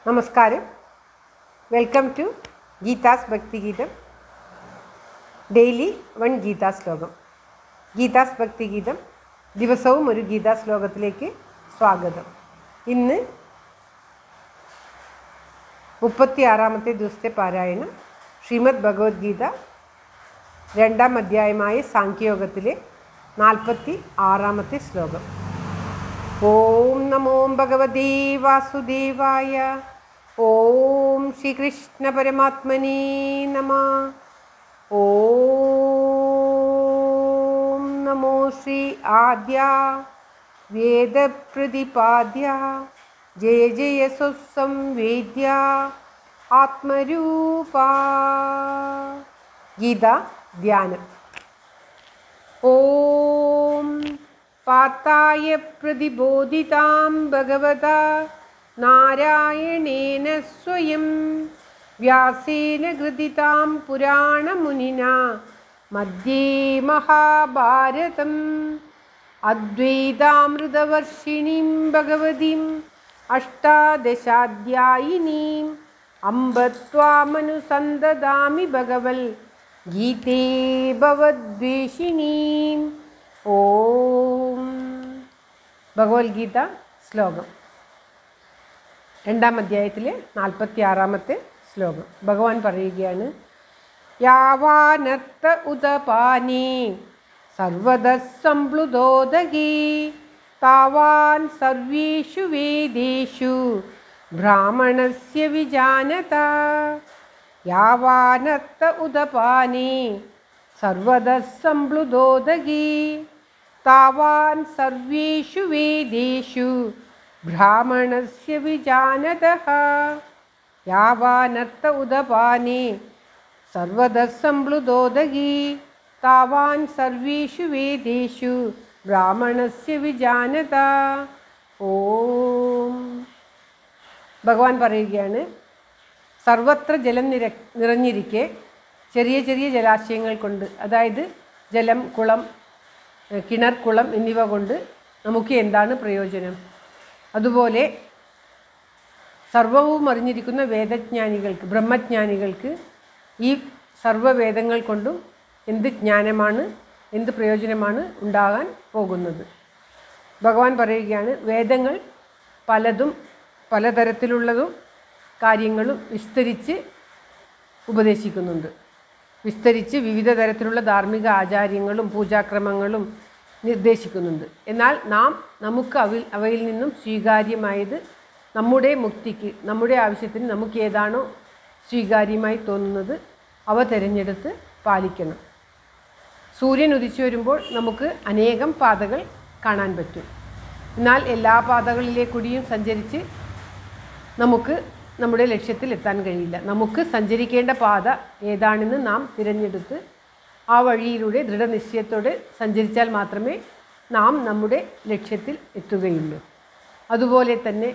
നമസ്കാരം welcome to Geetha's Bhakthigeetham daily one Geetha ശ്ലോകം ഗീതാസ് ഭക്തിഗീതം ദിവസവും ഒരു ഗീതാ ശ്ലോകത്തിലേക്ക് സ്വാഗതം ഇന്ന് മുപ്പത്തി ആറാമത്തെ ദിവസത്തെ പാരായണം ശ്രീമദ് ഭഗവത്ഗീത രണ്ടാം അധ്യായമായ സാഖ്യയോഗത്തിലെ നാൽപ്പത്തി ആറാമത്തെ ശ്ലോകം ഓം നമോ ഭഗവതേ വാസുദേവായ ഓം ശ്രീകൃഷ്ണ പരമാത്മനേ നമ ഓം നമോ ശ്രീ ആദ്യ വേദപ്രതിപാദ്യ ജയ ജയ സുസംവേദ്യ ആത്മരൂപ ഗീത ധ്യാനം ॐ पाताय प्रतिबोधितां भगवता नारायणेन स्वयं व्यासेन कृतितां पुराणमुनिना मध्ये महाभारतम् अद्वैतामृतवर्षिणीं भगवतीम् अष्टादशाध्यायिनीम् अम्ब त्वामनुसन्ददामि भगवल् ഗീതേ ഭവദ്വേഷിണീം ഓം ഭഗവത്ഗീത ശ്ലോകം രണ്ടാം അധ്യായത്തിലെ നാൽപ്പത്തി ആറാമത്തെ ശ്ലോകം ഭഗവാൻ പറയുകയാണ് യാവാനത്ത ഉദപാനി സർവത സംപ്ലുതോദകി താവാൻ സർവേഷു വേദേഷു ബ്രാഹ്മണസ്യ വിജാനത യാവാനത്ത ഉദപാനി സർവത സംപ്ലുതോദകി താവാൻ സർവേഷു വേദേഷു ബ്രാഹ്മണസ്യ വിജാനത യാവാനത്ത ഉദപാനി സർവത സംപ്ലുതോദകി താവാൻ സർവേഷു വേദേഷു ബ്രാഹ്മണസ്യ വിജാനത ഓം ഭഗവാൻ പറയുകയാണ് സർവത്ര ജലം നിര നിറഞ്ഞിരിക്കെ ചെറിയ ചെറിയ ജലാശയങ്ങൾ കൊണ്ട് അതായത് ജലം കുളം ഏഹ് കിണർ കുളം എന്നിവ കൊണ്ട് നമുക്ക് എന്താണ് പ്രയോജനം അതുപോലെ സർവവും അറിഞ്ഞിരിക്കുന്ന വേദജ്ഞാനികൾക്ക് ബ്രഹ്മജ്ഞാനികൾക്ക് ഈ സർവ്വവേദങ്ങൾ കൊണ്ടും എന്ത് ജ്ഞാനമാണ് എന്ത് പ്രയോജനമാണ് ഉണ്ടാകാൻ പോകുന്നത് ഭഗവാൻ പറയുകയാണ് വേദങ്ങൾ പലതും പലതരത്തിലുള്ളതും കാര്യങ്ങളും വിസ്തരിച്ച് ഉപദേശിക്കുന്നുണ്ട് വിസ്തരിച്ച് വിവിധ തരത്തിലുള്ള ധാർമ്മിക ആചാര്യങ്ങളും പൂജാക്രമങ്ങളും നിർദ്ദേശിക്കുന്നുണ്ട് എന്നാൽ നാം നമുക്ക് അവയിൽ അവയിൽ നിന്നും സ്വീകാര്യമായത് നമ്മുടെ മുക്തിക്ക് നമ്മുടെ ആവശ്യത്തിന് നമുക്ക് ഏതാണോ സ്വീകാര്യമായി തോന്നുന്നത് അവ തിരഞ്ഞെടുത്ത് പാലിക്കണം സൂര്യൻ ഉദിച്ചു വരുമ്പോൾ നമുക്ക് അനേകം പാതകൾ കാണാൻ പറ്റും എന്നാൽ എല്ലാ പാതകളിലേക്കൂടിയും സഞ്ചരിച്ച് നമുക്ക് നമ്മുടെ ലക്ഷ്യത്തിൽ എത്താൻ കഴിയില്ല നമുക്ക് സഞ്ചരിക്കേണ്ട പാത ഏതാണെന്ന് നാം തിരഞ്ഞെടുത്ത് ആ വഴിയിലൂടെ ദൃഢനിശ്ചയത്തോടെ സഞ്ചരിച്ചാൽ മാത്രമേ നാം നമ്മുടെ ലക്ഷ്യത്തിൽ എത്തുകയുള്ളൂ അതുപോലെ തന്നെ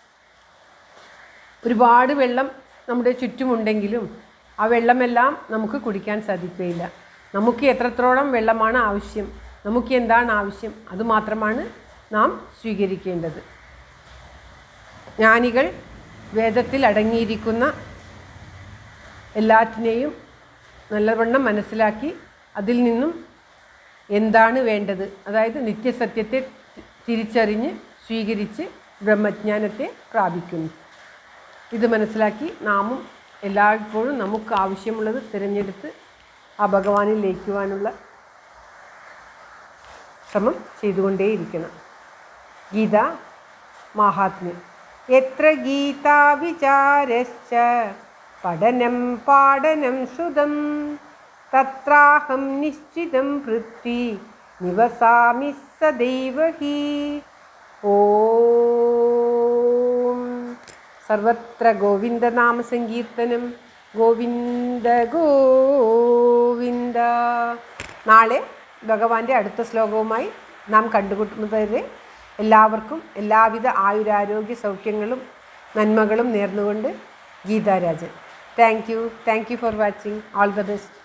ഒരുപാട് വെള്ളം നമ്മുടെ ചുറ്റുമുണ്ടെങ്കിലും ആ വെള്ളമെല്ലാം നമുക്ക് കുടിക്കാൻ സാധിക്കുകയില്ല നമുക്ക് എത്രത്തോളം വെള്ളമാണ് ആവശ്യം നമുക്ക് എന്താണ് ആവശ്യം അതുമാത്രമാണ് നാം സ്വീകരിക്കേണ്ടത് ജ്ഞാനികൾ വേദത്തിൽ അടങ്ങിയിരിക്കുന്ന എല്ലാറ്റിനെയും നല്ലവണ്ണം മനസ്സിലാക്കി അതിൽ നിന്നും എന്താണ് വേണ്ടത് അതായത് നിത്യസത്യത്തെ തിരിച്ചറിഞ്ഞ് സ്വീകരിച്ച് ബ്രഹ്മജ്ഞാനത്തെ പ്രാപിക്കുന്നു ഇത് മനസ്സിലാക്കി നാമും എല്ലായ്പ്പോഴും നമുക്ക് ആവശ്യമുള്ളത് തിരഞ്ഞെടുത്ത് ആ ഭഗവാനിൽ ലയിക്കുവാനുള്ള ശ്രമം ചെയ്തുകൊണ്ടേയിരിക്കണം ഗീത മാഹാത്മ്യം എത്ര ഗീതാവിചാരശ്ച പഠനം പാഠനം ശ്രുതം തത്രാഹം നിശ്ചിതം പൃഥ്വി നിവസാമി സദൈവ ഹി ഓം സർവത്ര ഗോവിന്ദനാമസങ്കീർത്തനം ഗോവിന്ദ ഗോവിന്ദ നാളെ ഭഗവാന്റെ അടുത്ത ശ്ലോകവുമായി നാം കണ്ടുമുട്ടുന്നതുവരെ എല്ലാവർക്കും എല്ലാവിധ ആയുരാരോഗ്യ സൗഖ്യങ്ങളും നന്മകളും നേർന്നുകൊണ്ട് Geetharajan thank you thank you for watching all the best